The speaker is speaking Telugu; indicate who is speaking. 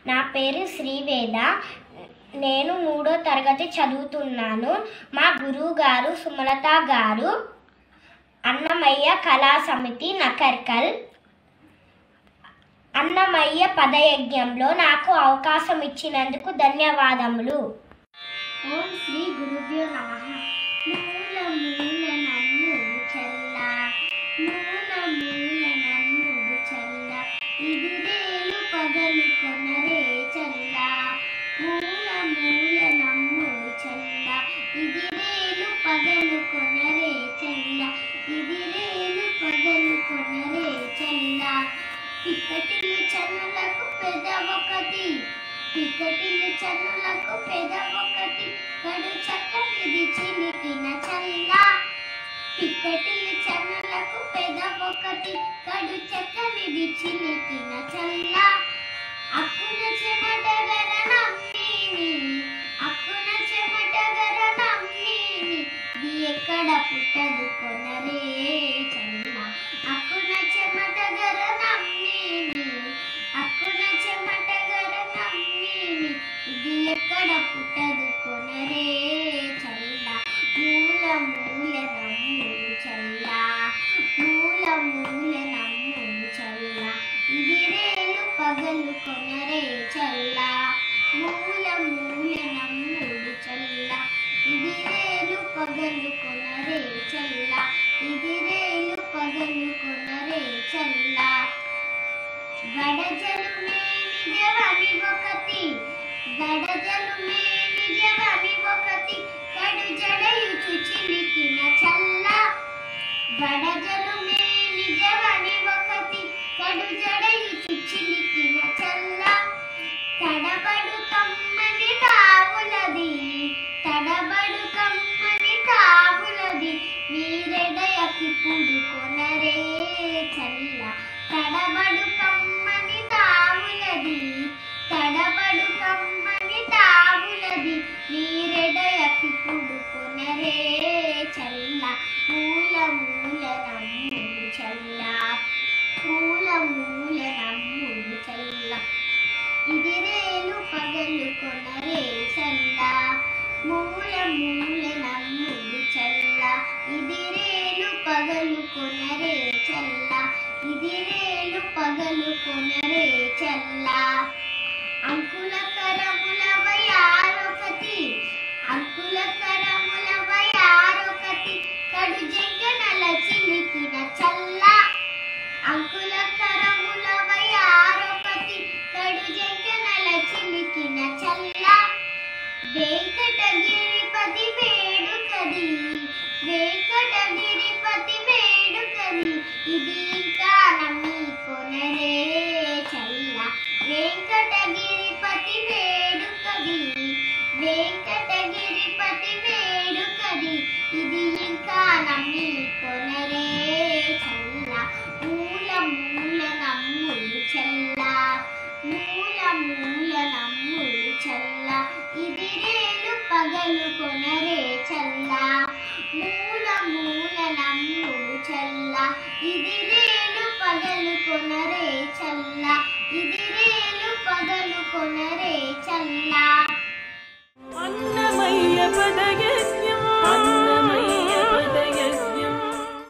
Speaker 1: నా పేరు శ్రీవేద నేను మూడో తరగతి చదువుతున్నాను మా గురువు గారు సుమలత గారు అన్నమయ్య కళా సమితి నకర్కల్ అన్నమయ్య పదయజ్ఞంలో నాకు అవకాశం ఇచ్చినందుకు ధన్యవాదములు ఓం శ్రీ గురుభ్యో నమ మూల మూల నమ్ముడు చల్ల మూల మూల నమ్ముడు చల్ల ఇది రేలు పగలు కొనరే చల్ల మూల మూల నమ్ముడు చల్ల ఇది రేలు పగలు కొనరే చల్ల ఇది రేలు పగలు కొనరే చల్ల పిక్కటిల్లు చన్నులకు పెద ఒకటి పిక్కటిల్లు చన్నులకు పెద ఒకటి కడు చక్కనిది చిలికిన చల్ల పిక్కటిల్లు చన్నులకు పెద ఒకటి కడు చక్కనిది చిలికిన చల్ల అక్కున చెమట గరణం నీని అక్కున చెమట గరణం నీని ఇది ఎక్కడ పుట్టదు కొనరే చల్ల అక్కున చెమట గరణం నీని అక్కున చెమట గరణం నీని ఇది ఎక్కడ పుట్టదు కొనరే చల్ల మూల మూల నమ్ముడు చల్ల మూల మూల నమ్ముడు చల్ల ఇది రేలు పగలు కొనరే చల్ల మూల మూల నమ్ముడు చల్ల ఇది రేలు పగలు కొనరే చల్ల ఇది రేలు పగలు కొనరే చల్ల గడజలు మే నిజమని ఒకటి గడజలు మే నిజమని ఒకటి కడు జడయుచు చిలికిన చల్ల గడజలు మే నిజమని ఒకటి కడు జడయుచు చిలికిన చల్ల తడబడు కమ్మని తావులది తడబడు కమ్మని తావులది మీరెడయకి పుడుకొనరే చల్ల తడబడు కమ్మని తావులది తడబడు కమ్మని తావులది మీరెడయకి పుడుకొనరే చల్ల మూల మూల నమ్ముడు చల్ల మూల మూల నమ్ముడు చల్ల ఇది రేలు పగలు కొనరే చల్ల మూల మూల నమ్ముడు చల్ల ఇది రేలు పగలు కొనరే చల్ల ఇది రేలు పగలు కొనరే చల్ల అంకుల కరముల వయారొకటి అంకుల కరముల వయారొకటి కడు జంగనల చిలికిన చల్ల అంకుల కరముల వయారొకటి కడు జంగనల చిలికిన చల్ల వెంకటగిరిపతి వేడుకది వెంకటగిరిపతి వేడుకది ఇది ఇంకా నమ్మి కొనరే చల్ల వెంకటగిరిపతి వేడుకది వెంకటగిరిపతి వేడుకది ఇది ఇంకా నమ్మి కొనరే చల్ల మూల మూల నమ్ములు చల్ల మూల మూల నమ్ములు చల్ల ఇది రేలు పగలు కొనరే చల్ల మూల మూల నమ్ములు చల్ల ఇది రేలు పగలు కొనరే చల్ల ఇది రేలు పగలు కొనరే చల్ల
Speaker 2: అన్నమయ్య పదయజ్ఞ